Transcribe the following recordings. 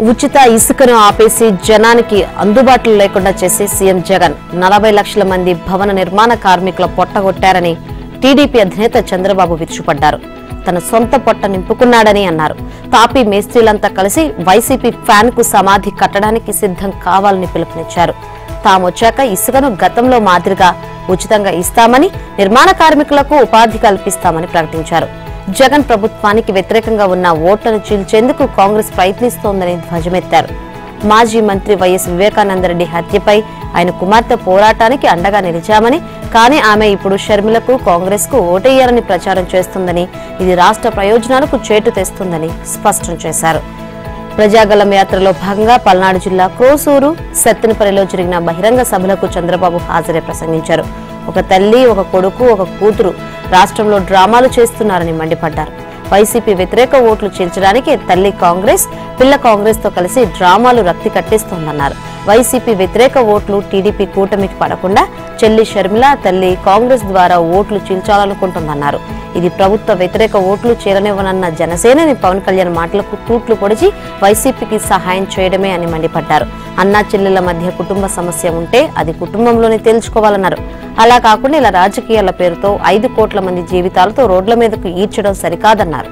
ఉచిత ఇసుకను ఆపేసి జనానికి అందుబాటులో లేకుండా చేసి సీఎం జగన్ నలభై లక్షల మంది భవన నిర్మాణ కార్మికుల పొట్టగొట్టారని టీడీపీ అధినేత చంద్రబాబు విరుచుపడ్డారు తన సొంత పొట్ట నింపుకున్నాడని అన్నారు తాపీ మేస్త్రీలంతా కలిసి వైసీపీ ఫ్యాన్ కు సమాధి కట్టడానికి సిద్ధం కావాలని పిలుపునిచ్చారు తామొచ్చాక ఇసుకను గతంలో మాదిరిగా ఉచితంగా ఇస్తామని నిర్మాణ కార్మికులకు ఉపాధి కల్పిస్తామని ప్రకటించారు జగన్ ప్రభుత్వానికి వ్యతిరేకంగా ఉన్న ఓట్లను చీల్చేందుకు కాంగ్రెస్ ప్రయత్నిస్తోందని ధ్వజమెత్తారు మాజీ మంత్రి వైఎస్ వివేకానందరెడ్డి హత్యపై ఆయన కుమార్తె పోరాటానికి అండగా నిలిచామని కానీ ఆమె ఇప్పుడు షర్మిలకు కాంగ్రెస్ కు ఓటేయాలని ప్రచారం చేస్తుందని ఇది రాష్ట్ర ప్రయోజనాలకు చేటు తెస్తుందని స్పష్టం చేశారు ప్రజాగలం యాత్రలో భాగంగా పల్నాడు జిల్లా క్రోసూరు సత్తెనపల్లిలో జరిగిన బహిరంగ సభలకు చంద్రబాబు హాజరై ప్రసంగించారు ఒక తల్లి ఒక కొడుకు ఒక కూతురు రాష్ట్రంలో డ్రామాలు చేస్తున్నారని మండిపడ్డారు వైసీపీ వ్యతిరేక ఓట్లు చీల్చడానికి తల్లి కాంగ్రెస్ పిల్ల కాంగ్రెస్ తో కలిసి డ్రామాలు రక్తి కట్టిస్తోందన్నారు వైసీపీ వ్యతిరేక ఓట్లు టీడీపీ కూటమికి పడకుండా చెల్లి షర్మిల తల్లి కాంగ్రెస్ ద్వారా ఓట్లు చీల్చాలనుకుంటుందన్నారు ఇది ప్రభుత్వ వ్యతిరేక ఓట్లు చేరనివ్వనన్న జనసేనని పవన్ కళ్యాణ్ మాటలకు తూట్లు పొడిచి వైసీపీకి సహాయం చేయడమే అని మండిపడ్డారు అన్నా చెల్లెల మధ్య కుటుంబ సమస్య ఉంటే అది కుటుంబంలోనే తేల్చుకోవాలన్నారు అలా కాకుండా ఇలా రాజకీయాల పేరుతో ఐదు కోట్ల మంది జీవితాలతో రోడ్ల మీదకు ఈడ్చడం సరికాదన్నారు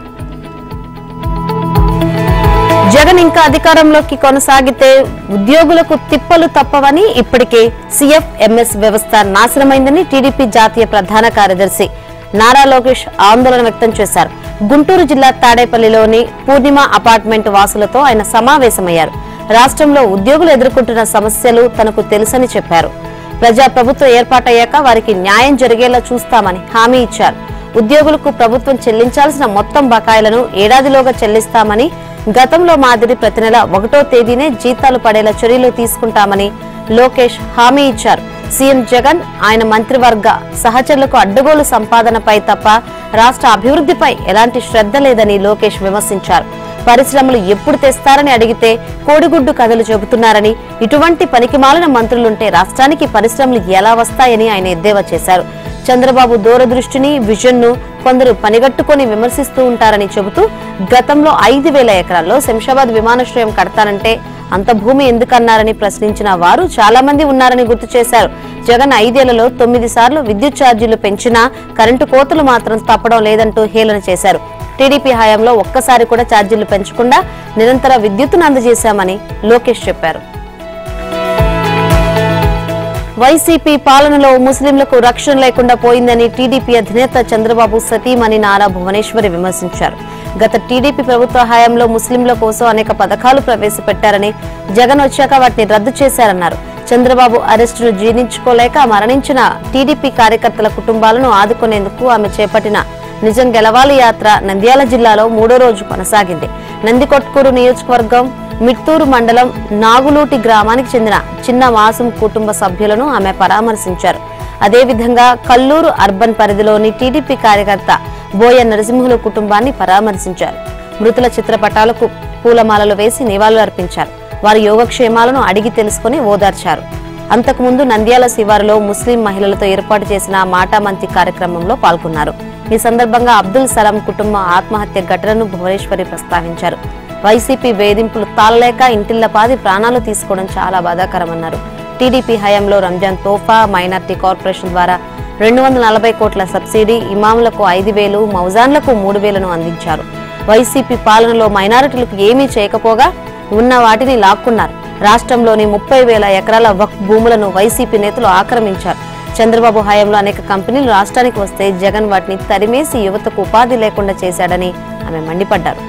జగన్ ఇంకా అధికారంలోకి కొనసాగితే ఉద్యోగులకు తిప్పలు తప్పవని ఇప్పటికే సిఎఫ్ ఎంఎస్ వ్యవస్థ నాశనమైందని టీడీపీ జాతీయ ప్రధాన కార్యదర్శి నారా లోకేష్ ఆందోళన వ్యక్తం చేశారు గుంటూరు జిల్లా తాడేపల్లిలోని పూర్ణిమ అపార్ట్మెంట్ వాసులతో ఆయన సమావేశమయ్యారు రాష్ట్రంలో ఉద్యోగులు ఎదుర్కొంటున్న సమస్యలు తనకు తెలుసని చెప్పారు ప్రజాప్రభుత్వం ఏర్పాటయ్యాక వారికి న్యాయం జరిగేలా చూస్తామని హామీ ఇచ్చారు ఉద్యోగులకు ప్రభుత్వం చెల్లించాల్సిన మొత్తం బకాయిలను ఏడాదిలోగా చెల్లిస్తామని గతంలో మాదిరి ప్రతి నెల ఒకటో తేదీనే జీతాలు పడేలా చర్యలు తీసుకుంటామని లోకేష్ హామీ ఇచ్చారు సీఎం జగన్ ఆయన మంత్రివర్గ సహచరులకు అడ్డగోలు సంపాదనపై తప్ప రాష్ట్ర అభివృద్ధిపై ఎలాంటి శ్రద్ధ లేదని లోకేష్ విమర్శించారు పరిశ్రమలు ఎప్పుడు తెస్తారని అడిగితే కోడిగుడ్డు కథలు చెబుతున్నారని ఇటువంటి పనికిమాలిన మంత్రులుంటే రాష్ట్రానికి పరిశ్రమలు ఎలా వస్తాయని ఆయన ఎద్దేవా చేశారు చంద్రబాబు దూరదృష్టిని విజన్ ను కొందరు పనిగట్టుకొని విమర్శిస్తూ ఉంటారని చెబుతూ గతంలో ఐదు వేల ఎకరాల్లో శంషాబాద్ విమానాశ్రయం కడతానంటే అంత భూమి ఎందుకన్నారని ప్రశ్నించిన వారు చాలా మంది ఉన్నారని గుర్తు చేశారు జగన్ ఐదేళ్లలో తొమ్మిది సార్లు విద్యుత్ ఛార్జీలు పెంచినా కరెంటు కోతలు మాత్రం తప్పడం లేదంటూ హేళన చేశారు టీడీపీ హయాంలో ఒక్కసారి కూడా ఛార్జీలు పెంచకుండా నిరంతర విద్యుత్తును అందజేశామని లోకేష్ చెప్పారు వైసీపీ పాలనలో ముస్లింలకు రక్షణ లేకుండా పోయిందని టీడీపీ అధినేత చంద్రబాబు సతీమణి నారా భువనేశ్వరి విమర్శించారు గత టీడీపీ ప్రభుత్వ హయాంలో ముస్లింల కోసం అనేక పథకాలు ప్రవేశపెట్టారని జగన్ వచ్చాక వాటిని రద్దు చేశారన్నారు చంద్రబాబు అరెస్టును జీర్ణించుకోలేక మరణించిన టీడీపీ కార్యకర్తల కుటుంబాలను ఆదుకునేందుకు ఆమె చేపట్టిన నిజం గెలవాలి యాత్ర నంద్యాల జిల్లాలో మూడో రోజు కొనసాగింది నందికొట్కూరు నియోజకవర్గం మిట్టూరు మండలం నాగులూటి గ్రామానికి చెందిన చిన్న వాసం కుటుంబ సభ్యులను ఆమె పరామర్శించారు అదేవిధంగా కల్లూరు అర్బన్ పరిధిలోని టీడీపీ కార్యకర్త బోయ నరసింహులు కుటుంబాన్ని పరామర్శించారు మృతుల చిత్రపటాలకు పూలమాలలు వేసి నివాళులర్పించారు వారి యోగక్షేమాలను అడిగి తెలుసుకుని ఓదార్చారు అంతకుముందు నంద్యాల శివారులో ముస్లిం మహిళలతో ఏర్పాటు చేసిన మాటామంతి కార్యక్రమంలో పాల్గొన్నారు ఈ సందర్భంగా అబ్దుల్ సలాం కుటుంబ ఆత్మహత్య ఘటనను భువనేశ్వరి ప్రస్తావించారు వైసీపీ వేధింపులు తాళలేక ఇంటిల్లపాది ప్రాణాలు తీసుకోవడం చాలా బాధాకరమన్నారు టీడీపీ హయాంలో రంజాన్ తోఫా మైనార్టీ కార్పొరేషన్ ద్వారా రెండు వందల నలభై కోట్ల సబ్సిడీ ఇమాములకు ఐదు వేలు మౌజాన్లకు మూడు వేలను అందించారు వైసీపీ పాలనలో మైనారిటీలకు ఏమీ చేయకపోగా ఉన్న వాటిని లాక్కున్నారు రాష్ట్రంలోని ముప్పై వేల ఎకరాల వక్ భూములను వైసీపీ నేతలు ఆక్రమించారు చంద్రబాబు హయాంలో అనేక కంపెనీలు రాష్ట్రానికి వస్తే జగన్ వాటిని తరిమేసి యువతకు ఉపాధి లేకుండా చేశాడని ఆమె మండిపడ్డారు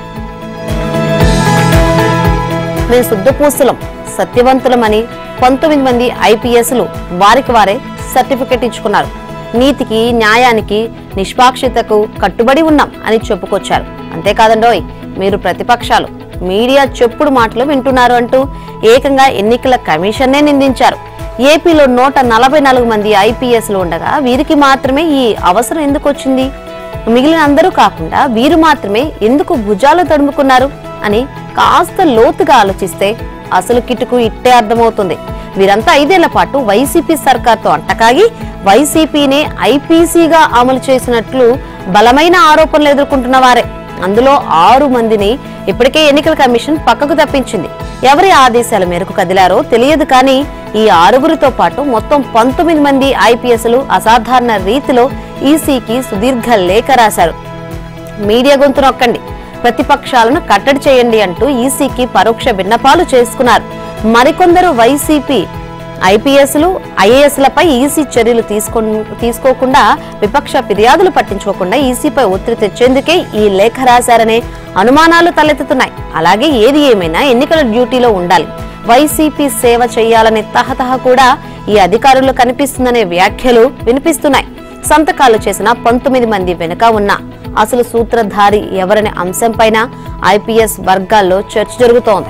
మేము శుద్ధపూసలం సత్యవంతులమని పంతొమ్మిది మంది ఐపీఎస్లు వారికి వారే సర్టిఫికెట్ ఇచ్చుకున్నారు నీతికి న్యాయానికి నిష్పాక్షితకు కట్టుబడి ఉన్నాం అని చెప్పుకొచ్చారు అంతేకాదండోయ్ మీరు ప్రతిపక్షాలు మీడియా చెప్పుడు మాటలు వింటున్నారు అంటూ ఏకంగా ఎన్నికల కమిషన్నే నిందించారు ఏపీలో నూట నలభై నాలుగు మంది ఐపీఎస్లు ఉండగా వీరికి మాత్రమే ఈ అవసరం ఎందుకు వచ్చింది మిగిలిన అందరూ కాకుండా వీరు మాత్రమే ఎందుకు భుజాలు తడుముకున్నారు అని కాస్త లోతుగా ఆలోచిస్తే అసలు కిటుకు ఇట్టే అర్థమవుతుంది వీరంతా ఐదేళ్ల పాటు వైసీపీ సర్కార్తో అంటకాగి వైసీపీనే ఐపీసీగా అమలు చేసినట్లు బలమైన ఆరోపణలు ఎదుర్కొంటున్న వారే అందులో ఆరు మందిని ఇప్పటికే ఎన్నికల కమిషన్ పక్కకు తప్పించింది ఎవరి ఆదేశాల మేరకు కదిలారో తెలియదు కానీ ఈ ఆరుగురితో పాటు మొత్తం పంతొమ్మిది మంది ఐపీఎస్లు అసాధారణ రీతిలో ఈసీకి సుదీర్ఘ లేఖ రాశారు మీడియా గొంతు నొక్కండి ప్రతిపక్షాలను కట్టడి చేయండి అంటూ ఈసీకి పరోక్ష విన్నపాలు చేసుకున్నారు మరికొందరు వైసీపీ ఐపీఎస్లు ఐఏఎస్లపై ఈసీ చర్యలు తీసుకో తీసుకోకుండా విపక్ష ఫిర్యాదులు పట్టించుకోకుండా ఈసీపై ఒత్తిడి తెచ్చేందుకే ఈ లేఖ రాశారనే అనుమానాలు తలెత్తుతున్నాయి అలాగే ఏది ఏమైనా ఎన్నికల డ్యూటీలో ఉండాలి వైసీపీ సేవ చేయాలనే తహతహ కూడా ఈ అధికారులు కనిపిస్తుందనే వ్యాఖ్యలు వినిపిస్తున్నాయి సంతకాలు చేసిన పంతొమ్మిది మంది వెనుక ఉన్న అసలు సూత్రధారి ఎవరనే అంశంపైన ఐపీఎస్ వర్గాల్లో చర్చ జరుగుతోంది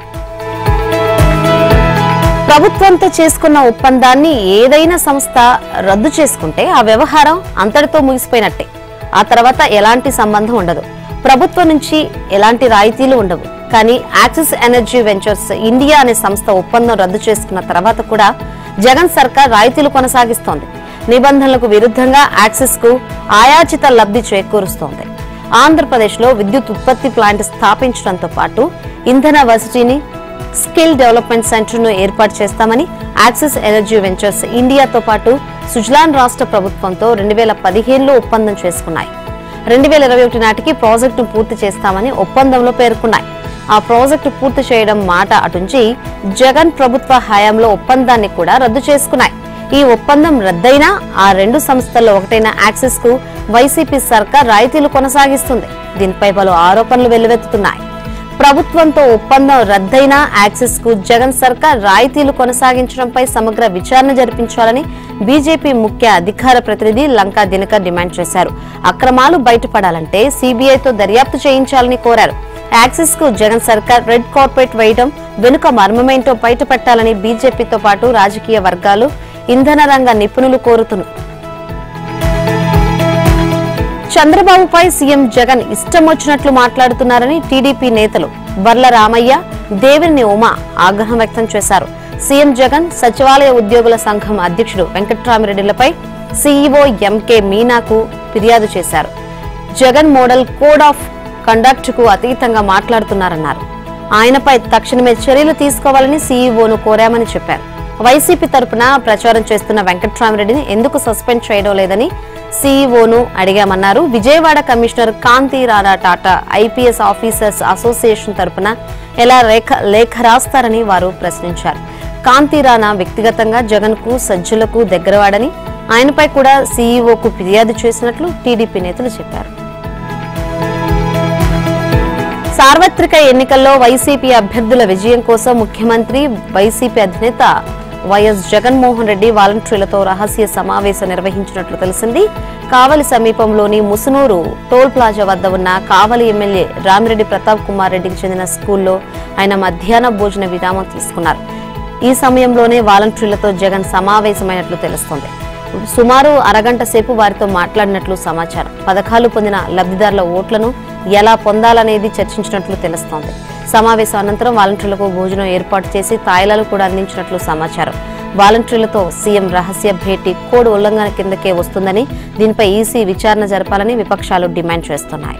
ప్రభుత్వంతో చేసుకున్న ఒప్పందాన్ని ఏదైనా సంస్థ రద్దు చేసుకుంటే ఆ వ్యవహారం అంతటితో ముగిసిపోయినట్టే ఆ తర్వాత ఎలాంటి సంబంధం ఉండదు ప్రభుత్వం నుంచి ఎలాంటి రాయితీలు ఉండవు కానీ యాక్సిస్ ఎనర్జీ వెంచర్స్ ఇండియా అనే సంస్థ ఒప్పందం రద్దు చేసుకున్న తర్వాత కూడా జగన్ సర్కార్ రాయితీలు కొనసాగిస్తోంది నిబంధనలకు విరుద్ధంగా యాక్సిస్ కు ఆయాచిత లబ్ధి చేకూరుస్తోంది ఆంధ్రప్రదేశ్లో విద్యుత్ ఉత్పత్తి ప్లాంట్ స్థాపించడంతో పాటు ఇంధన వసతిని స్కిల్ డెవలప్మెంట్ సెంటర్ ను ఏర్పాటు చేస్తామని యాక్సిస్ ఎనర్జీ వెంచర్స్ ఇండియాతో పాటు సుజలాన్ రాష్ట్ర ప్రభుత్వంతో రెండు వేల పదిహేనులో ఒప్పందం చేసుకున్నాయి రెండు వేల ఇరవై ఒకటి నాటికి ప్రాజెక్టు పూర్తి చేస్తామని ఒప్పందంలో పేర్కొన్నాయి ఆ ప్రాజెక్టు పూర్తి చేయడం మాట అటుంచి జగన్ ప్రభుత్వ హయాంలో ఒప్పందాన్ని కూడా రద్దు చేసుకున్నాయి ఈ ఒప్పందం రద్దయినా ఆ రెండు సంస్థల్లో ఒకటైన యాక్సిస్ కు వైసీపీ సర్కార్ రాయితీలు కొనసాగిస్తుంది దీనిపై పలు ఆరోపణలు వెల్లువెత్తుతున్నాయి ప్రభుత్వంతో ఒప్పందం రద్దయినా యాక్సిస్ కు జగన్ సర్కార్ రాయితీలు కొనసాగించడంపై సమగ్ర విచారణ జరిపించాలని బీజేపీ ముఖ్య అధికార ప్రతినిధి లంకా దినకర్ డిమాండ్ చేశారు అక్రమాలు బయటపడాలంటే సీబీఐతో దర్యాప్తు చేయించాలని కోరారు యాక్సిస్ కు జగన్ సర్కార్ రెడ్ కార్పెట్ వేయడం వెనుక మర్మమేంటో బయటపెట్టాలని బీజేపీతో పాటు రాజకీయ వర్గాలు ఇంధన రంగ నిపుణులు కోరుతున్నారు చంద్రబాబుపై సీఎం జగన్ ఇష్టం వచ్చినట్లు మాట్లాడుతున్నారని టీడీపీ నేతలు బర్ల రామయ్య దేవిని ఉమా ఆగ్రహం వ్యక్తం చేశారు సీఎం జగన్ సచివాలయ ఉద్యోగుల సంఘం అధ్యక్షుడు వెంకట్రామిరెడ్డిలపై సీఈఓ ఎంకే మీనాకు ఫిర్యాదు చేశారు Jagan model code of conduct కు అతీతంగా మాట్లాడుతున్నారన్నారు ఆయనపై తక్షణమే చర్యలు తీసుకోవాలని సీఈఓను కోరామని చెప్పారు వైసీపీ తరపున ప్రచారం చేస్తున్న వెంకట్రామిరెడ్డిని ఎందుకు సస్పెండ్ చేయడం లేదని సీఈఓను అడిగామన్నారు Vijayawada commissioner Kanti Rana Tata IPS officers association తరపున ఎలా లేఖ లేఖ రాస్తారని వారు ప్రశ్నించారు కాంతి రాణా వ్యక్తిగతంగా జగన్ కు సజ్జులకు దగ్గరవాడని ఆయనపై కూడా సీఈఓకు ఫిర్యాదు చేసినట్లు టీడీపీ నేతలు చెప్పారు సార్వత్రిక ఎన్నికల్లో వైసీపీ అభ్యర్థుల విజయం కోసం ముఖ్యమంత్రి వైసీపీ అధినేత వైఎస్ జగన్మోహన్ రెడ్డి వాలంటీర్లతో రహస్య సమావేశం నిర్వహించినట్లు తెలిసింది కావలి సమీపంలోని ముసునూరు టోల్ ప్లాజా వద్ద ఉన్న కావలి ఎమ్మెల్యే రామిరెడ్డి ప్రతాప్ కుమార్ రెడ్డికి చెందిన స్కూల్లో ఆయన మధ్యాహ్న భోజన విరామం తీసుకున్నారు ఈ సమయంలోనే వాలంటీర్లతో జగన్ సమావేశమైనట్లు తెలుస్తోంది సుమారు అరగంట సేపు వారితో మాట్లాడినట్లు సమాచారం పథకాలు పొందిన లబ్ధిదారుల ఓట్లను ఎలా పొందాలనేది చర్చించినట్లు తెలుస్తోంది సమావేశం అనంతరం వాలంటీర్లకు భోజనం ఏర్పాటు చేసి తాయిలాలు కూడా అందించినట్లు సమాచారం వాలంటీర్లతో సీఎం రహస్య భేటీ కోడ్ ఉల్లంఘన కిందకే వస్తుందని దీనిపై ఈసీ విచారణ జరపాలని విపక్షాలు డిమాండ్ చేస్తున్నాయి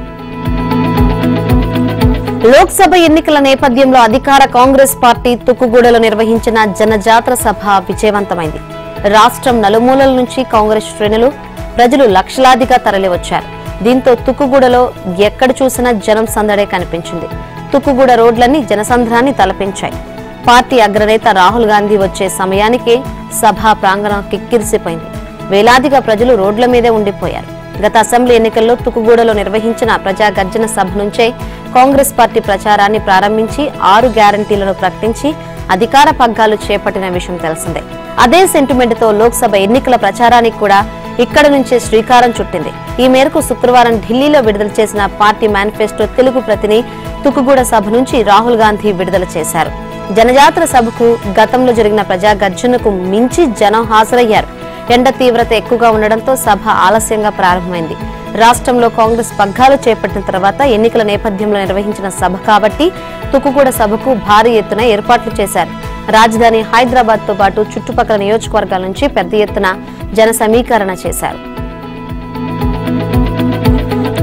లోక్సభ ఎన్నికల నేపథ్యంలో అధికార కాంగ్రెస్ పార్టీ తుక్కుగూడలో నిర్వహించిన జనజాతర సభ విజయవంతమైంది రాష్ట్రం నలుమూలల నుంచి కాంగ్రెస్ శ్రేణులు ప్రజలు లక్షలాదిగా తరలివచ్చారు దీంతో తుక్కుగూడలో ఎక్కడ చూసినా జనం సందడే కనిపించింది తుక్కుగూడ రోడ్లన్నీ జనసంద్రాన్ని తలపించాయి పార్టీ అగ్రనేత రాహుల్ గాంధీ వచ్చే సమయానికే సభా ప్రాంగణం కిక్కిరిసిపోయింది వేలాదిగా ప్రజలు రోడ్ల మీదే ఉండిపోయారు గత అసెంబ్లీ ఎన్నికల్లో తుకుగూడలో నిర్వహించిన ప్రజా గర్జన సభ నుంచే కాంగ్రెస్ పార్టీ ప్రచారాన్ని ప్రారంభించి ఆరు గ్యారంటీలను ప్రకటించి అధికార పగ్గాలు చేపట్టిన విషయం తెలిసిందే అదే సెంటిమెంట్ తో లోక్సభ ఎన్నికల ప్రచారానికి కూడా ఇక్కడ నుంచే శ్రీకారం చుట్టింది ఈ మేరకు శుక్రవారం ఢిల్లీలో విడుదల చేసిన పార్టీ మేనిఫెస్టో తెలుగు ప్రతిని తుకుగూడ సభ నుంచి రాహుల్ గాంధీ విడుదల చేశారు జనజాతర సభకు గతంలో జరిగిన ప్రజా గర్జనకు మించి జనం హాజరయ్యారు ఎండ తీవ్రత ఎక్కువగా ఉండడంతో సభ ఆలస్యంగా ప్రారంభమైంది రాష్ట్రంలో కాంగ్రెస్ పగ్గాలు చేపట్టిన తర్వాత ఎన్నికల నేపథ్యంలో నిర్వహించిన సభ కాబట్టి తుక్కుగూడ సభకు భారీ ఎత్తున ఏర్పాట్లు చేశారు రాజధాని హైదరాబాద్ తో పాటు చుట్టుపక్కల నియోజకవర్గాల నుంచి పెద్ద ఎత్తున జన సమీకరణ చేశారు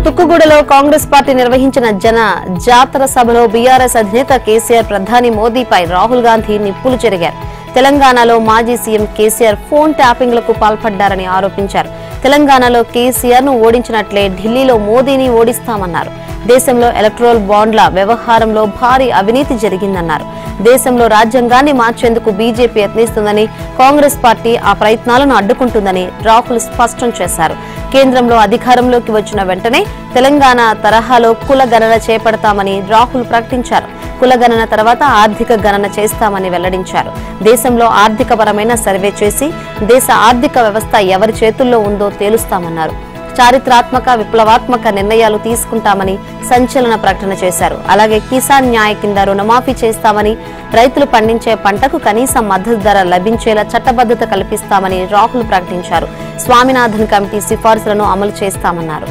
తుక్కుగూడలో కాంగ్రెస్ పార్టీ నిర్వహించిన జన జాతర సభలో బీఆర్ఎస్ అధినేత కేసీఆర్ ప్రధాని మోదీపై రాహుల్ గాంధీ నిప్పులు చెరిగారు తెలంగాణలో మాజీ సీఎం కేసీఆర్ ఫోన్ ట్యాపింగ్లకు పాల్పడ్డారని ఆరోపించారు తెలంగాణలో కేసీఆర్ ను ఓడించినట్లే ఢిల్లీలో మోదీని ఓడిస్తామన్నారు దేశంలో ఎలక్ట్రోల్ బాండ్ల వ్యవహారంలో భారీ అవినీతి జరిగిందన్నారు దేశంలో రాజ్యాంగాన్ని మార్చేందుకు బీజేపీ యత్నిస్తుందని కాంగ్రెస్ పార్టీ ఆ ప్రయత్నాలను అడ్డుకుంటుందని రాహుల్ స్పష్టం చేశారు కేంద్రంలో అధికారంలోకి వచ్చిన వెంటనే తెలంగాణ తరహాలో కుల గణన చేపడతామని రాహుల్ ప్రకటించారు కుల గణన తర్వాత ఆర్థిక గణన చేస్తామని వెల్లడించారు దేశంలో ఆర్థికపరమైన సర్వే చేసి దేశ ఆర్థిక వ్యవస్థ ఎవరి చేతుల్లో ఉందో తేలుస్తామన్నారు చారిత్రాత్మక విప్లవాత్మక నిర్ణయాలు తీసుకుంటామని సంచలన ప్రకటన చేశారు అలాగే కిసాన్ న్యాయ కింద రుణమాఫీ చేస్తామని రైతులు పండించే పంటకు కనీస మద్దతు ధర లభించేలా చట్టబద్ధత కల్పిస్తామని రాహుల్ ప్రకటించారు స్వామినాథన్ కమిటీ సిఫార్సులను అమలు చేస్తామన్నారు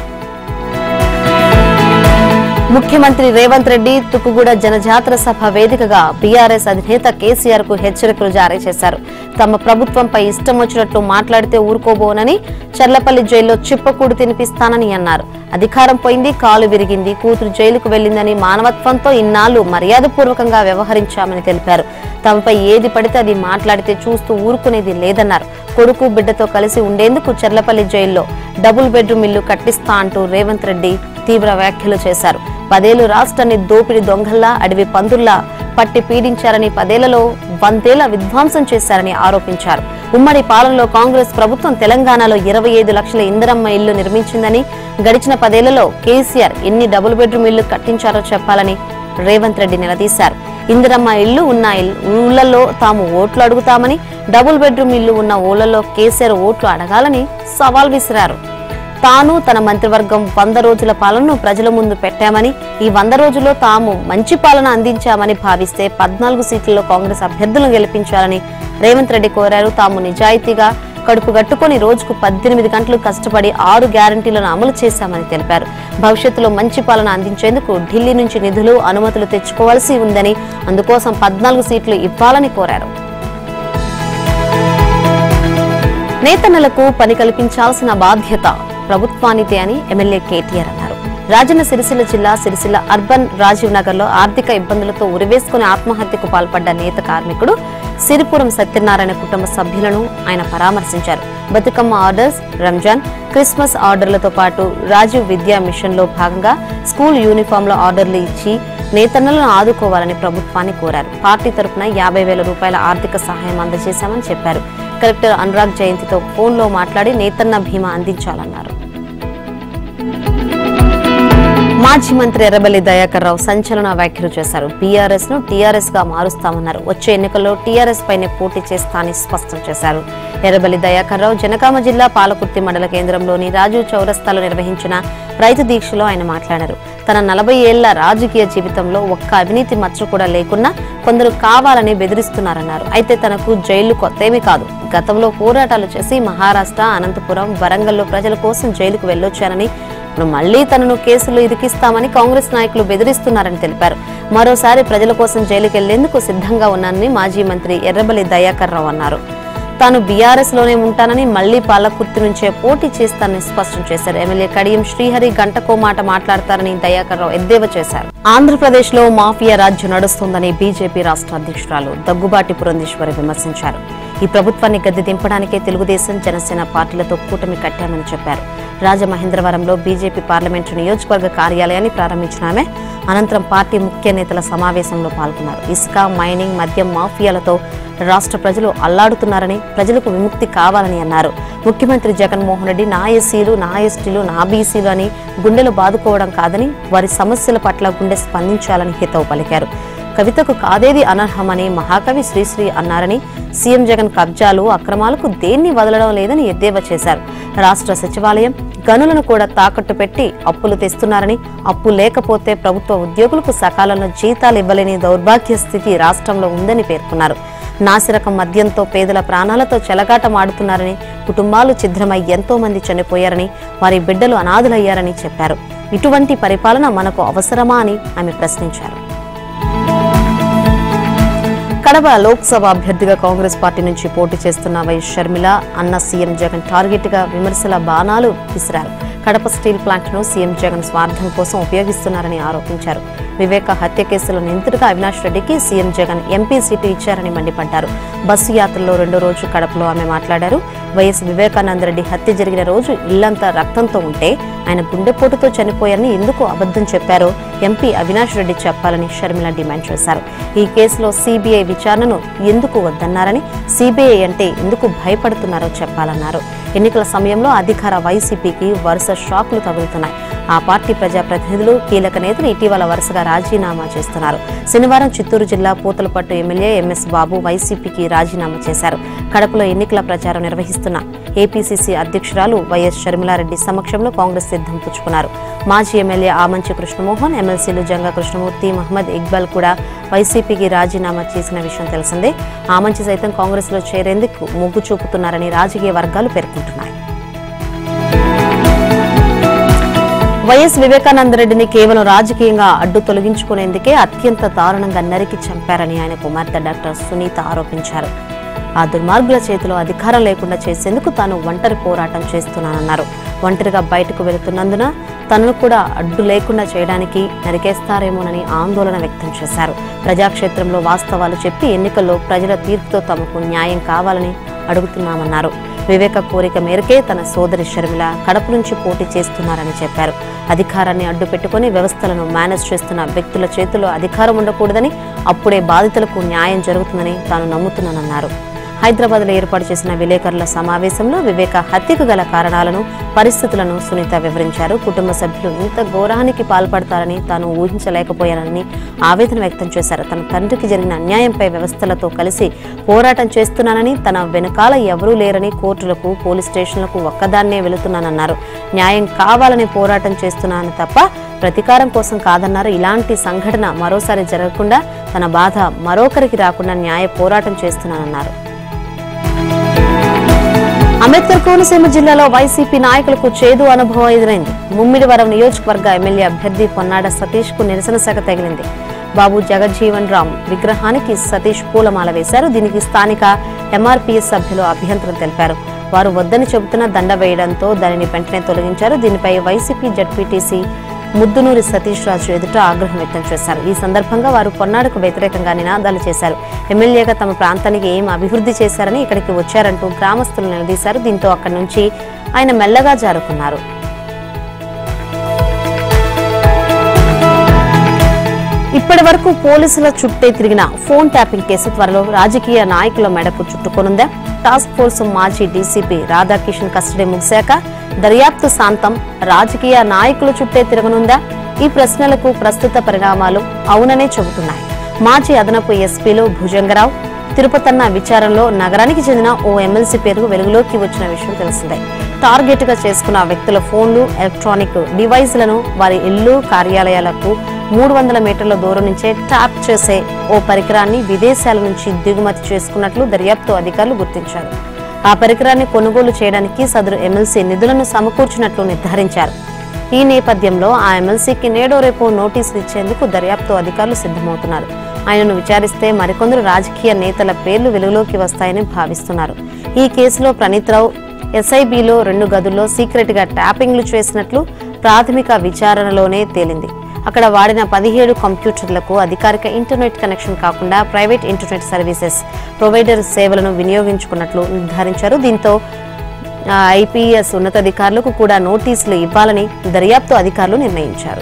ముఖ్యమంత్రి రేవంత్ రెడ్డి తుక్కుగూడ జనజాతర సభ వేదికగా బీఆర్ఎస్ అధినేత కేసీఆర్ కు హెచ్చరికలు జారీ చేశారు తమ ప్రభుత్వంపై ఇష్టం వచ్చినట్లు మాట్లాడితే ఊరుకోబోనని చర్లపల్లి జైల్లో చిప్పకూడు తినిపిస్తానని అన్నారు అధికారం పోయింది కాలు విరిగింది కూతురు జైలుకు వెళ్లిందని మానవత్వంతో ఇన్నాళ్లు మర్యాదపూర్వకంగా వ్యవహరించామని తెలిపారు తమపై ఏది పడితే అది మాట్లాడితే చూస్తూ ఊరుకునేది లేదన్నారు కొడుకు బిడ్డతో కలిసి ఉండేందుకు చర్లపల్లి జైల్లో డబుల్ బెడ్రూమ్ ఇల్లు కట్టిస్తా అంటూ రేవంత్ రెడ్డి తీవ్ర వ్యాఖ్యలు చేశారు పదేళ్లు రాష్ట్రాన్ని దోపిడి దొంగల్లా అడవి పందుల్లా పట్టి పీడించారని పదేళ్లలో వందేళ్ల విధ్వంసం చేశారని ఆరోపించారు ఉమ్మడి పాలనలో కాంగ్రెస్ ప్రభుత్వం తెలంగాణలో ఇరవై ఐదు లక్షల ఇందిరమ్మ ఇల్లు నిర్మించిందని గడిచిన పదేళ్లలో కేసీఆర్ ఎన్ని డబుల్ బెడ్రూమ్ ఇల్లు కట్టించారో చెప్పాలని రేవంత్ రెడ్డి నిలదీశారు ఇందిరమ్మ ఇల్లు ఉన్న ఇల్- ఊళ్ళల్లో తాము ఓట్లు అడుగుతామని డబుల్ బెడ్రూమ్ ఇల్లు ఉన్న ఊళ్ళల్లో కేసీఆర్ ఓట్లు అడగాలని సవాల్ విసిరారు తాను తన మంత్రివర్గం వంద రోజుల పాలనను ప్రజల ముందు పెట్టామని ఈ వంద రోజుల్లో తాము మంచి పాలన అందించామని భావిస్తే పద్నాలుగు సీట్లలో కాంగ్రెస్ అభ్యర్థులను గెలిపించాలని రేవంత్ రెడ్డి కోరారు తాము నిజాయితీగా కడుపు గట్టుకొని రోజుకు పద్దెనిమిది గంటలు కష్టపడి ఆరు గ్యారంటీలను అమలు చేశామని తెలిపారు భవిష్యత్తులో మంచి పాలన అందించేందుకు ఢిల్లీ నుంచి నిధులు అనుమతులు తెచ్చుకోవాల్సి ఉందని అందుకోసం పద్నాలుగు సీట్లు ఇవ్వాలని కోరారు నేతన్నలకు పని కల్పించాల్సిన బాధ్యత ప్రభుత్వానిదే అని ఎమ్మెల్యే కేటీఆర్ అన్నారు రాజన్న సిరిసిల్ల జిల్లా సిరిసిల్ల అర్బన్ రాజీవ్ నగర్ లో ఆర్థిక ఇబ్బందులతో ఉరివేసుకుని ఆత్మహత్యకు పాల్పడ్డ నేత కార్మికుడు సిరిపురం సత్యనారాయణ కుటుంబ సభ్యులను ఆయన పరామర్శించారు బతుకమ్మ ఆర్డర్స్ రంజాన్ క్రిస్మస్ ఆర్డర్లతో పాటు రాజీవ్ విద్యా మిషన్ లో భాగంగా స్కూల్ యూనిఫామ్ల ఆర్డర్లు ఇచ్చి నేతన్నలను ఆదుకోవాలని ప్రభుత్వాన్ని కోరారు పార్టీ తరపున యాభై వేల రూపాయల ఆర్థిక సహాయం అందజేశామని చెప్పారు కలెక్టర్ అనురాగ్ జయంతితో ఫోన్లో మాట్లాడి నేతన్న భీమా అందించాలన్నారు మాజీ మంత్రి ఎర్రబెల్లి దయాకర్ రావు సంచలన వ్యాఖ్యలు చేశారు బీఆర్ఎస్ ను టీఆర్ఎస్ గా మారుస్తామన్నారు వచ్చే ఎన్నికల్లో టీఆర్ఎస్ పైనే పోటీ చేస్తానని స్పష్టం చేశారు ఎర్రబెల్లి దయాకర్ రావు జనగామ జిల్లా పాలకుర్తి మండల కేంద్రంలోని రాజు చౌరస్తాలో నిర్వహించిన రైతు దీక్షలో ఆయన మాట్లాడారు తన నలభై ఏళ్ల రాజకీయ జీవితంలో ఒక్క అవినీతి మచ్చ కూడా లేకున్నా కొందరు కావాలని బెదిరిస్తున్నారన్నారు అయితే తనకు జైళ్లు కొత్తేమీ కాదు గతంలో పోరాటాలు చేసి మహారాష్ట్ర అనంతపురం వరంగల్లో ప్రజల కోసం జైలుకు వెళ్ళొచ్చానని ఇప్పుడు మళ్లీ తనను కేసులు ఇరికిస్తామని కాంగ్రెస్ నాయకులు బెదిరిస్తున్నారని తెలిపారు మరోసారి ప్రజల కోసం జైలుకు వెళ్లేందుకు సిద్ధంగా ఉన్నానని మాజీ మంత్రి ఎర్రబెల్లి దయాకర్ రావు అన్నారు తాను బీఆర్ఎస్ లోనే ఉంటానని మళ్లీ పాలకుర్తి నుంచే పోటీ చేస్తానని స్పష్టం చేశారు ఎమ్మెల్యే కడియం శ్రీహరి గంటకో మాట మాట్లాడతారని దయాకర్ రావు ఎద్దేవా చేశారు ఆంధ్రప్రదేశ్ లో మాఫియా రాజ్యం నడుస్తోందని బీజేపీ రాష్ట్ర అధ్యక్షురాలు దగ్గుబాటి పురంధేశ్వరి విమర్శించారు ఈ ప్రభుత్వాన్ని గద్దె దింపడానికే తెలుగుదేశం జనసేన పార్టీలతో కూటమి కట్టామని చెప్పారు రాజమహేంద్రవరంలో బీజేపీ పార్లమెంటు నియోజకవర్గ కార్యాలయాన్ని ప్రారంభించిన ఆమె అనంతరం పార్టీ ముఖ్య నేతల సమావేశంలో పాల్గొన్నారు ఇసుక మైనింగ్ మద్యం మాఫియాలతో రాష్ట్ర ప్రజలు అల్లాడుతున్నారని ప్రజలకు విముక్తి కావాలని అన్నారు ముఖ్యమంత్రి జగన్మోహన్ రెడ్డి నా ఎస్సీలు నా ఎస్టీలు నా బీసీలు అని గుండెలు బాదుకోవడం కాదని వారి సమస్యల పట్ల గుండె స్పందించాలని హితవు పలికారు కవితకు కాదేది అనర్హమని మహాకవి శ్రీశ్రీ అన్నారని సీఎం జగన్ కబ్జాలు అక్రమాలకు దేన్ని వదలడం లేదని ఎద్దేవా చేశారు రాష్ట్ర సచివాలయం గనులను కూడా తాకట్టు పెట్టి అప్పులు తెస్తున్నారని అప్పు లేకపోతే ప్రభుత్వ ఉద్యోగులకు సకాలంలో జీతాలు ఇవ్వలేని దౌర్భాగ్య స్థితి రాష్ట్రంలో ఉందని పేర్కొన్నారు నాసిరకం మద్యంతో పేదల ప్రాణాలతో చెలగాటమాడుతున్నారని కుటుంబాలు ఛిద్రమై ఎంతో మంది చనిపోయారని వారి బిడ్డలు అనాథులయ్యారని చెప్పారు ఇటువంటి పరిపాలన మనకు అవసరమా అని ఆమె ప్రశ్నించారు కడప కడప లోక్సభ అభ్యర్థిగా కాంగ్రెస్ పార్టీ నుంచి పోటీ చేస్తున్న వైఎస్ షర్మిల అన్న సీఎం జగన్ టార్గెట్ గా విమర్శల బాణాలు విసిరారు కడప స్టీల్ ప్లాంట్ ను సీఎం జగన్ స్వార్థం కోసం ఉపయోగిస్తున్నారని ఆరోపించారు వివేక హత్య కేసులో నిందితుడిగా అవినాష్ రెడ్డికి సీఎం జగన్ ఎంపీ సీటు ఇచ్చారని మండిపడ్డారు బస్సు యాత్రలో రెండో రోజు కడపలో ఆమె మాట్లాడారు వైఎస్ వివేకానంద రెడ్డి హత్య జరిగిన రోజు ఇల్లంతా రక్తంతో ఉంటే ఆయన గుండెపోటుతో చనిపోయారని ఎందుకు అబద్ధం చెప్పారో ఎంపీ అవినాష్ రెడ్డి చెప్పాలని షర్మిల డిమాండ్ చేశారు ఈ కేసులో సీబీఐ విచారణను ఎందుకు వద్దన్నారని సీబీఐ అంటే ఎందుకు భయపడుతున్నారో చెప్పాలన్నారు ఎన్నికల సమయంలో అధికార వైసీపీకి వరుస షాకులు తగులుతున్నాయి ఆ పార్టీ ప్రజాప్రతినిధులు కీలక నేతలు ఇటీవల వరుసగా రాజీనామా చేస్తున్నారు శనివారం చిత్తూరు జిల్లా పూతలపట్టు ఎమ్మెల్యే ఎంఎస్ బాబు వైసీపీకి రాజీనామా చేశారు కడపలో ఎన్నికల ప్రచారం నిర్వహిస్తున్న ఏపీసీసీ అధ్యక్షురాలు వైఎస్ షర్మిలారెడ్డి సమక్షంలో కాంగ్రెస్ సిద్ధం పుచ్చుకున్నారు మాజీ ఎమ్మెల్యే ఆమంచి కృష్ణమోహన్ ఎమ్మెల్సీలు జంగా కృష్ణమూర్తి మహమ్మద్ ఇక్బాల్ కూడా వైసీపీకి రాజీనామా చేసిన విషయం తెలిసిందే ఆమంచి సైతం కాంగ్రెస్ లో చేరేందుకు మొగ్గు చూపుతున్నారని రాజకీయ వర్గాలు పేర్కొంటున్నాయి వైఎస్ వివేకానంద రెడ్డిని కేవలం రాజకీయంగా అడ్డు తొలగించుకునేందుకే అత్యంత దారుణంగా నరికి చంపారని ఆయన కుమార్తె డాక్టర్ సునీత ఆరోపించారు ఆ దుర్మార్గుల చేతిలో అధికారం లేకుండా చేసేందుకు తాను ఒంటరి పోరాటం చేస్తున్నానన్నారు ఒంటరిగా బయటకు వెళుతున్నందున తనను కూడా అడ్డు లేకుండా చేయడానికి నరికేస్తారేమోనని ఆందోళన వ్యక్తం చేశారు ప్రజాక్షేత్రంలో వాస్తవాలు చెప్పి ఎన్నికల్లో ప్రజల తీర్పుతో తమకు న్యాయం కావాలని అడుగుతున్నామన్నారు వివేక కోరిక మేరకే తన సోదరి షర్మిల కడప నుంచి పోటీ చేస్తున్నారని చెప్పారు అధికారాన్ని అడ్డు పెట్టుకుని వ్యవస్థలను మేనేజ్ చేస్తున్న వ్యక్తుల చేతిలో అధికారం ఉండకూడదని అప్పుడే బాధితులకు న్యాయం జరుగుతుందని తాను నమ్ముతున్నానన్నారు హైదరాబాద్ లో ఏర్పాటు చేసిన విలేకరుల సమావేశంలో వివేక హత్యకు గల కారణాలను పరిస్థితులను సునీత వివరించారు కుటుంబ సభ్యులు ఇంత ఘోరానికి పాల్పడతారని తాను ఊహించలేకపోయానని ఆవేదన వ్యక్తం చేశారు తన తండ్రికి జరిగిన అన్యాయంపై వ్యవస్థలతో కలిసి పోరాటం చేస్తున్నానని తన వెనుకాల ఎవరూ లేరని కోర్టులకు పోలీస్ స్టేషన్లకు ఒక్కదాన్నే వెళుతున్నానన్నారు న్యాయం కావాలని పోరాటం చేస్తున్నాను తప్ప ప్రతీకారం కోసం కాదన్నారు ఇలాంటి సంఘటన మరోసారి జరగకుండా తన బాధ మరొకరికి రాకుండా న్యాయ పోరాటం చేస్తున్నానన్నారు అంబేద్కర్ కోనసీమ జిల్లాలో వైసీపీ నాయకులకు చేదు అనుభవం ఎదురైంది ముమ్మిడివరం నియోజకవర్గ ఎమ్మెల్యే అభ్యర్థి పొన్నాడ సతీష్ కు నిరసన శాఖ తగిలింది బాబు జగజ్జీవన్ రామ్ విగ్రహానికి సతీష్ పూలమాల వేశారు దీనికి స్థానిక ఎంఆర్పీఎస్ సభ్యులు అభ్యంతరం తెలిపారు వారు వద్దని చెబుతున్న దండ వేయడంతో దానిని వెంటనే తొలగించారు దీనిపై వైసీపీ జడ్పీటీసీ ముద్దునూరి సతీష్ రాజు ఎదుట ఆగ్రహం వ్యక్తం చేశారు ఈ సందర్భంగా వారు పొన్నాడుకు వ్యతిరేకంగా నినాదాలు చేశారు ఎమ్మెల్యేగా తమ ప్రాంతానికి ఏం అభివృద్ధి చేశారని ఇక్కడికి వచ్చారంటూ గ్రామస్తులు నిలదీశారు దీంతో అక్కడి నుంచి ఆయన మెల్లగా జారుకున్నారు ఇప్పటి వరకు పోలీసుల చుట్టే తిరిగిన ఫోన్ ట్యాపింగ్ కేసు త్వరలో రాజకీయ నాయకుల మెడకు చుట్టుకొనుందా టాస్క్ ఫోర్స్ మాజీ డీసీపీ రాధాకిషన్ కస్టడీ ముగిశాక దర్యాప్తు శాంతం రాజకీయ నాయకుల చుట్టే తిరగనుందా ఈ ప్రశ్నలకు ప్రస్తుత పరిణామాలు అవుననే చెబుతున్నాయి మాజీ అదనపు ఎస్పీలు భుజంగరావు తిరుపతన్న విచారణలో నగరానికి చెందిన ఓ ఎమ్మెల్సీ పేరు వెలుగులోకి వచ్చిన విషయం తెలిసిందే టార్గెట్ గా చేసుకున్న వ్యక్తుల ఫోన్లు ఎలక్ట్రానిక్ డివైస్లను వారి ఇల్లు కార్యాలయాలకు మూడు వందల మీటర్ల దూరం నుంచే ట్యాప్ చేసే ఓ పరికరాన్ని విదేశాల నుంచి దిగుమతి చేసుకున్నట్లు దర్యాప్తు అధికారులు గుర్తించారు ఆ పరికరాన్ని కొనుగోలు చేయడానికి సదరు ఎమ్మెల్సీ నిధులను సమకూర్చినట్లు నిర్ధారించారు ఈ నేపథ్యంలో ఆ ఎమ్మెల్సీకి నేడో రేపు నోటీసులు ఇచ్చేందుకు దర్యాప్తు అధికారులు సిద్ధమవుతున్నారు ఆయనను విచారిస్తే మరికొందరు రాజకీయ నేతల పేర్లు వెలుగులోకి వస్తాయని భావిస్తున్నారు ఈ కేసులో ప్రణీత్రావు ఎస్ఐబిలో రెండు గదుల్లో సీక్రెట్ గా ట్యాపింగ్లు చేసినట్లు ప్రాథమిక విచారణలోనే తేలింది అక్కడ వాడిన పదిహేడు కంప్యూటర్లకు అధికారిక ఇంటర్నెట్ కనెక్షన్ కాకుండా ప్రైవేట్ ఇంటర్నెట్ సర్వీసెస్ ప్రొవైడర్ సేవలను వినియోగించుకున్నట్లు నిర్ధారించారు దీంతో ఐపీఎస్ ఉన్నతాధికారులకు కూడా నోటీసులు ఇవ్వాలని దర్యాప్తు అధికారులు నిర్ణయించారు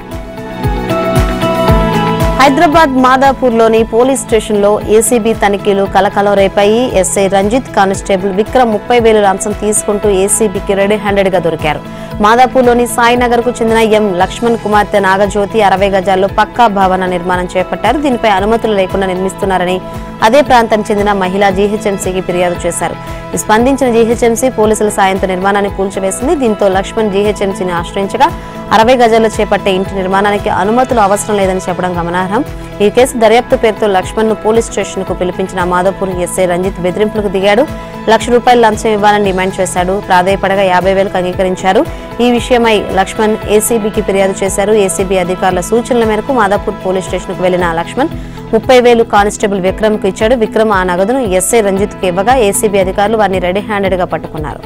హైదరాబాద్ మాదాపూర్లోని పోలీస్ స్టేషన్లో ఏసీబీ తనిఖీలు కలకలం రేపాయి ఎస్ఐ రంజిత్ కానిస్టేబుల్ విక్రమ్ ముప్పై వేలు లంచం తీసుకుంటూ ఏసీబీకి రెడీ హ్యాండెడ్ గా దొరికారు మాదాపూర్లోని సాయినగర్ కు చెందిన ఎం లక్ష్మణ్ కుమార్తె నాగజ్యోతి అరవై గజాల్లో పక్కా భవన నిర్మాణం చేపట్టారు దీనిపై అనుమతులు లేకుండా నిర్మిస్తున్నారని అదే ప్రాంతానికి చెందిన మహిళా జీహెచ్ఎంసీకి ఫిర్యాదు చేశారు స్పందించిన జీహెచ్ఎంసీ పోలీసుల సాయంతో నిర్మాణాన్ని కూల్చివేసింది దీంతో లక్ష్మణ్ జీహెచ్ఎంసీని ఆశ్రయించగా అరవై గజాల్లో చేపట్టే ఇంటి నిర్మాణానికి అనుమతులు అవసరం లేదని చెప్పడం గమనార్హం ఈ కేసు దర్యాప్తు పేరుతో లక్ష్మణ్ ను పోలీస్ స్టేషన్ కు పిలిపించిన మాధవపూర్ ఎస్ఐ రంజిత్ బెదిరింపులకు దిగాడు లక్ష రూపాయలు లంచం ఇవ్వాలని డిమాండ్ చేశాడు ప్రాధాయపడగా యాభై వేలకు అంగీకరించారు ఈ విషయమై లక్ష్మణ్ ఏసీబీకి ఫిర్యాదు చేశారు ఏసీబీ అధికారుల సూచనల మేరకు మాదాపూర్ పోలీస్ స్టేషన్ కు వెళ్లిన లక్ష్మణ్ ముప్పై వేలు కానిస్టేబుల్ విక్రమ్ కు ఇచ్చాడు విక్రమ్ ఆ నగదును ఎస్ఐ రంజిత్ కు ఇవ్వగా ఏసీబీ అధికారులు వారిని రెడీ హ్యాండెడ్ గా పట్టుకున్నారు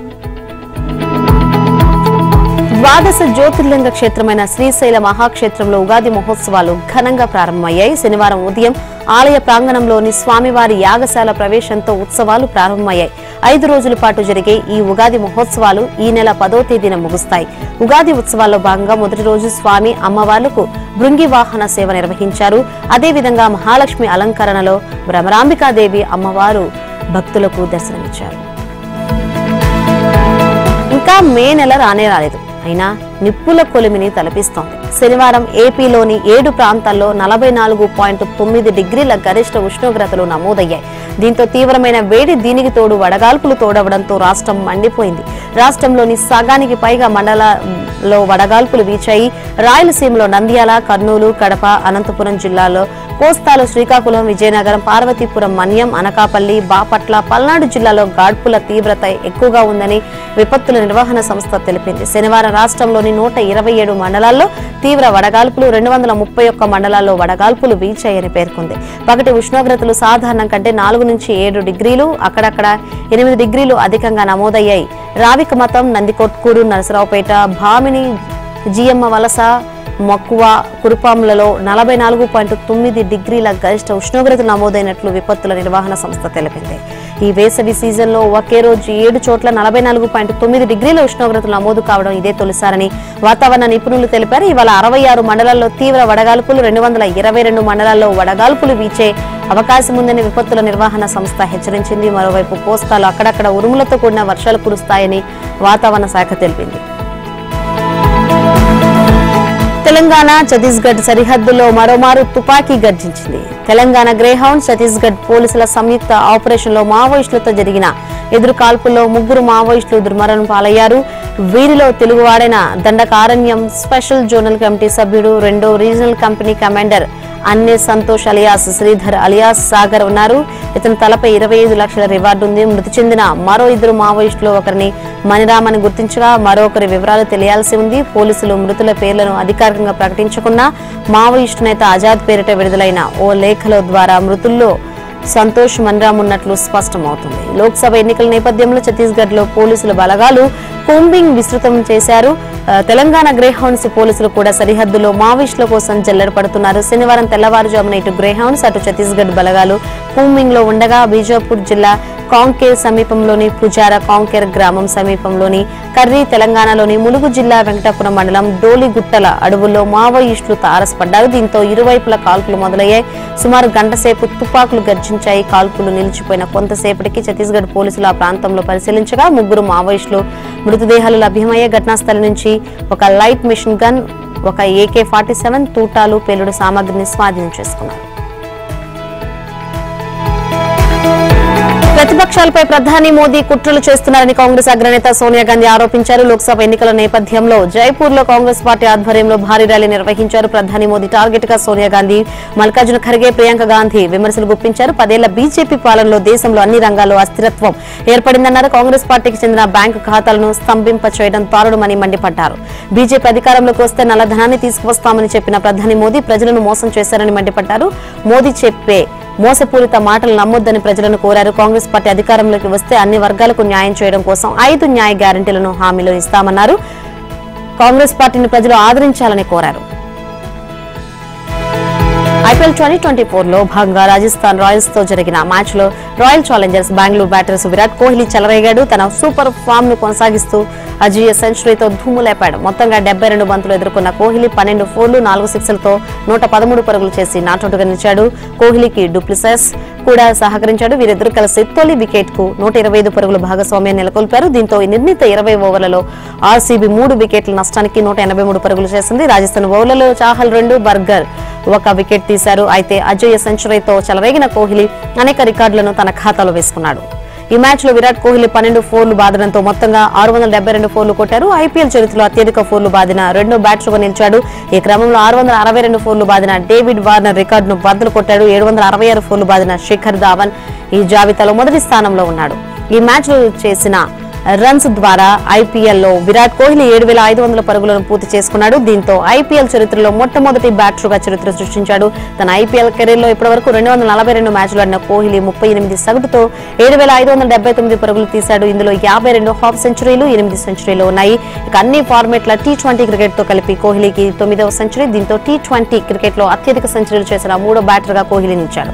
ద్వాదశ జ్యోతిర్లింగ క్షేత్రమైన శ్రీశైల మహాక్షేత్రంలో ఉగాది మహోత్సవాలు ఘనంగా ప్రారంభమయ్యాయి శనివారం ఉదయం ఆలయ ప్రాంగణంలోని స్వామివారి యాగశాల ప్రవేశంతో ఉత్సవాలు ప్రారంభమయ్యాయి ఐదు రోజుల పాటు జరిగే ఈ ఉగాది మహోత్సవాలు ఈ నెల పదో తేదీన ముగుస్తాయి ఉగాది ఉత్సవాల్లో భాగంగా మొదటి రోజు స్వామి అమ్మవార్లకు భృంగి వాహన సేవ నిర్వహించారు అదేవిధంగా మహాలక్ష్మి అలంకరణలో భ్రమరాంబికాదేవి అమ్మవారు భక్తులకు దర్శనమిచ్చారు ఇంకా మే నెల రానే రాలేదు అయినా నిప్పుల కొలిమిని తలపిస్తోంది శనివారం ఏపీలోని ఏడు ప్రాంతాల్లో నలభై నాలుగు పాయింట్ తొమ్మిది డిగ్రీల గరిష్ట ఉష్ణోగ్రతలు నమోదయ్యాయి దీంతో తీవ్రమైన వేడి దీనికి తోడు వడగాల్పులు తోడవడంతో రాష్ట్రం మండిపోయింది రాష్ట్రంలోని సగానికి పైగా మండలాల్లో వడగాల్పులు వీచాయి రాయలసీమలో నంద్యాల కర్నూలు కడప అనంతపురం జిల్లాలో కోస్తాలో శ్రీకాకుళం విజయనగరం పార్వతీపురం మన్యం అనకాపల్లి బాపట్ల పల్నాడు జిల్లాలో గాడ్పుల తీవ్రత ఎక్కువగా ఉందని విపత్తుల నిర్వహణ సంస్థ తెలిపింది శనివారం రాష్ట్రంలోని నూట ఇరవై ఏడు మండలాల్లో తీవ్ర వడగాల్పులు రెండు వందల ముప్పై ఒక్క మండలాల్లో వడగాల్పులు వీచాయని పేర్కొంది పగటి ఉష్ణోగ్రతలు సాధారణం కంటే నాలుగు నుంచి ఏడు డిగ్రీలు అక్కడక్కడ ఎనిమిది డిగ్రీలు అధికంగా నమోదయ్యాయి రావిక మతం నందికొట్కూరు నరసరావుపేట భామిని జియమ్మ వలస మక్కువ కురుపాములలో నలభై నాలుగు పాయింట్ తొమ్మిది డిగ్రీల గరిష్ట ఉష్ణోగ్రత నమోదైనట్లు విపత్తుల నిర్వహణ సంస్థ తెలిపింది ఈ వేసవి సీజన్లో ఒకే రోజు ఏడు చోట్ల నలభై నాలుగు పాయింట్ తొమ్మిది డిగ్రీల ఉష్ణోగ్రతలు నమోదు కావడం ఇదే తొలిసారని వాతావరణ నిపుణులు తెలిపారు ఇవాళ అరవై ఆరు మండలాల్లో తీవ్ర వడగాల్పులు రెండు వందల ఇరవై రెండు మండలాల్లో వడగాల్పులు వీచే అవకాశం ఉందని విపత్తుల నిర్వహణ సంస్థ హెచ్చరించింది మరోవైపు కోస్తాలో అక్కడక్కడ ఉరుములతో కూడిన వర్షాలు కురుస్తాయని వాతావరణ శాఖ తెలిపింది తెలంగాణ ఛత్తీస్గఢ్ సరిహద్దులో మరోమారు తుపాకీ గర్జించింది తెలంగాణ గ్రేహౌండ్ ఛత్తీస్గఢ్ పోలీసుల సంయుక్త ఆపరేషన్లో మావోయిస్టులతో జరిగిన ఎదురు కాల్పుల్లో ముగ్గురు మావోయిస్టులు దుర్మరణం పాలయ్యారు వీరిలో తెలుగువాడైన దండకారణ్యం స్పెషల్ జోనల్ కమిటీ సభ్యుడు రెండో regional company commander Anne Santosh alias Sridhar alias Sagar ఉన్నారు ఇతని తలపై ఇరవై ఐదు లక్షల రివార్డు ఉంది మృతి చెందిన మరో ఇద్దరు మావోయిస్టులు ఒకరిని మణిరామని గుర్తించగా మరొకరి వివరాలు తెలియాల్సి ఉంది పోలీసులు మృతుల పేర్లను అధికారికంగా ప్రకటించకున్నా మావోయిస్టు నేత ఆజాద్ పేరిట విడుదలైన ఓ లేఖల ద్వారా మృతుల్లో సంతోష్ మన్రామ్ ఉన్నట్లు స్పష్టమవుతుంది లోక్సభ ఎన్నికల నేపథ్యంలో ఛత్తీస్గఢ్ లో పోలీసుల బలగాలు కూంబింగ్ విస్తృతం చేశారు ఆ, తెలంగాణ గ్రేహౌండ్స్ పోలీసులు కూడా సరిహద్దులో మావోయిస్టుల కోసం జల్లెడ పడుతున్నారు శనివారం తెల్లవారుజామున ఇటు గ్రేహౌండ్స్ అటు ఛత్తీస్గఢ్ బలగాలు కూంబింగ్ లో ఉండగా బీజాపూర్ జిల్లా కాంకేర్ సమీపంలోని పుజార కాంకేర్ గ్రామం సమీపంలోని కర్రీ తెలంగాణలోని ములుగు జిల్లా వెంకటాపురం మండలం డోలిగుట్టల అడవుల్లో మావోయిస్టులు తారసపడ్డారు దీంతో ఇరువైపుల కాల్పులు మొదలయ్యాయి సుమారు గంట సేపు తుపాకులు గర్జించాయి కాల్పులు నిలిచిపోయిన కొంతసేపటికి ఛత్తీస్గఢ్ పోలీసులు ఆ ప్రాంతంలో పరిశీలించగా ముగ్గురు మావోయిస్టులు మృతదేహాలు లభ్యమయ్యే ఘటనాస్థలం నుంచి ఒక లైట్ మిషన్ గన్ ఒక ఏకే ఫార్టీ సెవెన్ తూటాలు పేలుడు సామాగ్రిని స్వాధీనం చేసుకున్నారు ప్రతిపక్షాలపై ప్రధాని మోదీ కుట్రలు చేస్తున్నారని కాంగ్రెస్ అగ్రనేత సోనియా గాంధీ ఆరోపించారు లోక్సభ ఎన్నికల నేపథ్యంలో జైపూర్ లో కాంగ్రెస్ పార్టీ ఆధ్వర్యంలో భారీ ర్యాలీ నిర్వహించారు ప్రధాని మోదీ టార్గెట్ గా సోనియా గాంధీ మల్కార్జున ఖర్గే ప్రియాంక గాంధీ విమర్శలు గుప్పించారు పదేళ్ల బీజేపీ పాలనలో దేశంలో అన్ని రంగాల్లో అస్థిరత్వం ఏర్పడిందన్నారు కాంగ్రెస్ పార్టీకి చెందిన బ్యాంకు ఖాతాలను స్తంభింప చేయడం దారుణమని మండిపడ్డారు బీజేపీ అధికారంలోకి వస్తే నల్లధనాన్ని తీసుకువస్తామని చెప్పిన ప్రధాని మోదీ ప్రజలను మోసం చేశారని మండిపడ్డారు మోదీ చెప్పే మోసపూరిత మాటలు నమ్మొద్దని ప్రజలను కోరారు కాంగ్రెస్ పార్టీ అధికారంలోకి వస్తే అన్ని వర్గాలకు న్యాయం చేయడం కోసం ఐదు న్యాయ గ్యారంటీలను హామీలు ఇస్తామన్నారు కాంగ్రెస్ పార్టీని ప్రజలు ఆదరించాలని కోరారు ఐపీఎల్ ట్వంటీ ట్వంటీ ఫోర్ లో భాగంగా రాజస్థాన్ రాయల్స్ తో జరిగిన మ్యాచ్ లో Royal Challengers Bengaluru batters Virat Kohli చెలరేగాడు తన సూపర్ ఫామ్ ను కొనసాగిస్తూ అజీయ సెంచరీతో ధూము లేపాడు మొత్తంగా డెబ్బై రెండు బంతులు ఎదుర్కొన్న కోహ్లీ పన్నెండు ఫోర్లు నాలుగు సిక్స్లతో నూట పదమూడు పరుగులు చేసి నాటౌట్గా నిలిచాడు కోహ్లీకి డూప్లిసెస్ కూడా సహకరించాడు వీరిద్దరు కలిసి తొలి వికెట్ కు నూట ఇరవై ఐదు పరుగుల భాగస్వామ్యాన్ని నెలకొల్పారు దీంతో ఈ నిర్ణీత ఇరవై ఓవర్లలో ఆర్సీబీ మూడు వికెట్ల నష్టానికి నూట ఎనభై మూడు పరుగులు చేసింది రాజస్థాన్ ఓవర్లలో చాహల్ రెండు బర్గర్ ఒక వికెట్ తీశారు అయితే అజయ్య సెంచరీతో చెలరేగిన కోహ్లీ అనేక రికార్డులను తన ఖాతాలో వేసుకున్నాడు ఈ మ్యాచ్ లో విరాట్ కోహ్లీ పన్నెండు ఫోర్లు బాదడంతో మొత్తంగా ఆరు వందల డెబ్బై రెండు ఫోర్లు కొట్టారు ఐపీఎల్ చరిత్రలో అత్యధిక ఫోర్లు బాదిన రెండో బ్యాట్స్గా నిలిచాడు ఈ క్రమంలో ఆరు వందల అరవై రెండు ఫోర్లు బాదిన డేవిడ్ వార్నర్ రికార్డును బద్దలు కొట్టాడు ఏడు వందల అరవై ఆరు ఫోర్లు బాదిన శిఖర్ ధావన్ ఈ జాబితాలో మొదటి స్థానంలో ఉన్నాడు ఈ మ్యాచ్ లో చేసిన రన్స్ ద్వారా ఐపీఎల్ లో విరాట్ కోహ్లీ ఏడు వేల ఐదు వందల పరుగులను పూర్తి చేసుకున్నాడు దీంతో ఐపీఎల్ చరిత్రలో మొట్టమొదటి బ్యాటర్గా చరిత్ర సృష్టించాడు తన ఐపీఎల్ కెరీర్ లో ఇప్పటివరకు రెండు వందల నలభై రెండు మ్యాచ్లు ఆడిన కోహ్లీ ముప్పై ఎనిమిది సగటుతో ఏడు వేల ఐదు వందల డెబ్బై తొమ్మిది పరుగులు తీశాడు ఇందులో యాభై రెండు హాఫ్ సెంచరీలు ఎనిమిది సెంచరీలు ఉన్నాయి ఇక అన్ని ఫార్మేట్ల టీ ట్వంటీ క్రికెట్ తో కలిపి కోహ్లీకి తొమ్మిదవ సెంచరీ దీంతో టీ ట్వంటీ క్రికెట్ లో అత్యధిక సెంచరీలు చేసిన మూడో బ్యాటర్ గా కోహ్లీ నిలిచాడు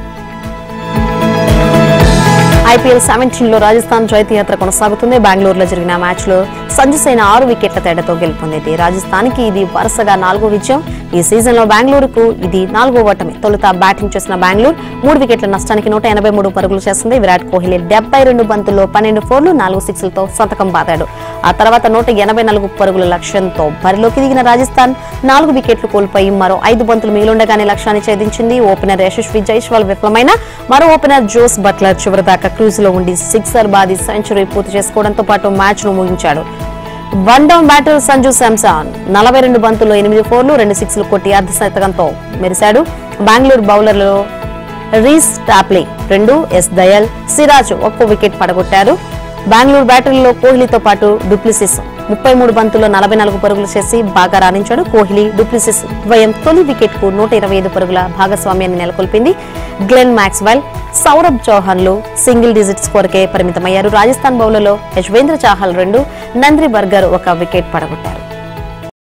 ఐపీఎల్ సెవెంటీన్ లో రాజస్థాన్ జైతయాత్ర కొనసాగుతుంది బెంగళూరులో జరిగిన మ్యాచ్ లో సంజు సేన ఆరు వికెట్ల తేడాతో గెలుపొందింది రాజస్థాన్ కి ఇది వరుసగా నాలుగో విజయం ఈ సీజన్ లో బెంగళూరుకు ఇది నాలుగో ఓటమి తొలుత బ్యాటింగ్ చేసిన బెంగళూరు మూడు వికెట్ల నష్టానికి నూట ఎనభై మూడు పరుగులు చేసింది విరాట్ కోహ్లీ డెబ్బై రెండు బంతుల్లో పన్నెండు ఫోర్లు నాలుగు సిక్స్లతో సంతకం బాదాడు ఆ తర్వాత నూట ఎనభై నాలుగు పరుగుల లక్ష్యంతో బరిలోకి దిగిన రాజస్థాన్ నాలుగు వికెట్లు కోల్పోయి మరో ఐదు బంతులు మిగిలుండగానే లక్ష్యాన్ని ఛేదించింది ఓపెనర్ యశస్వి జైస్వాల్ విఫలమైన మరో ఓపెనర్ జోస్ బట్లర్ చివరిదాకా క్రూజ్ లో ఉండి సిక్సర్ బాది సెంచరీ పూర్తి చేసుకోవడంతో పాటు మ్యాచ్ ను ముగించాడు one down batter Sanju Samson నలభై రెండు బంతుల్లో ఎనిమిది ఫోర్లు రెండు సిక్స్లు కొట్టి అర్ధ శతకంతో మెరిశాడు బెంగళూరు బౌలర్లలో రీస్ టాప్లీ రెండు ఎస్ దయల్ సిరాజ్ ఒక్కో వికెట్ పడగొట్టారు బెంగళూరు బ్యాటరీలో కోహ్లీతో పాటు డూప్లిసిస్ ముప్పై మూడు బంతుల్లో నలభై నాలుగు పరుగులు చేసి బాగా రాణించాడు కోహ్లీ డూప్లిసిస్ ద్వయం తొలి వికెట్ కు నూట ఇరవై ఐదు పరుగుల భాగస్వామ్యాన్ని నెలకొల్పింది గ్లెన్ మాక్స్వెల్ సౌరభ్ చౌహాన్లు సింగిల్ డిజిట్ స్కోర్కే పరిమితమయ్యారు రాజస్థాన్ బౌలర్లో యశ్వేంద్ర చాహల్ రెండు నంద్రి బర్గర్ ఒక వికెట్ పడగొట్టారు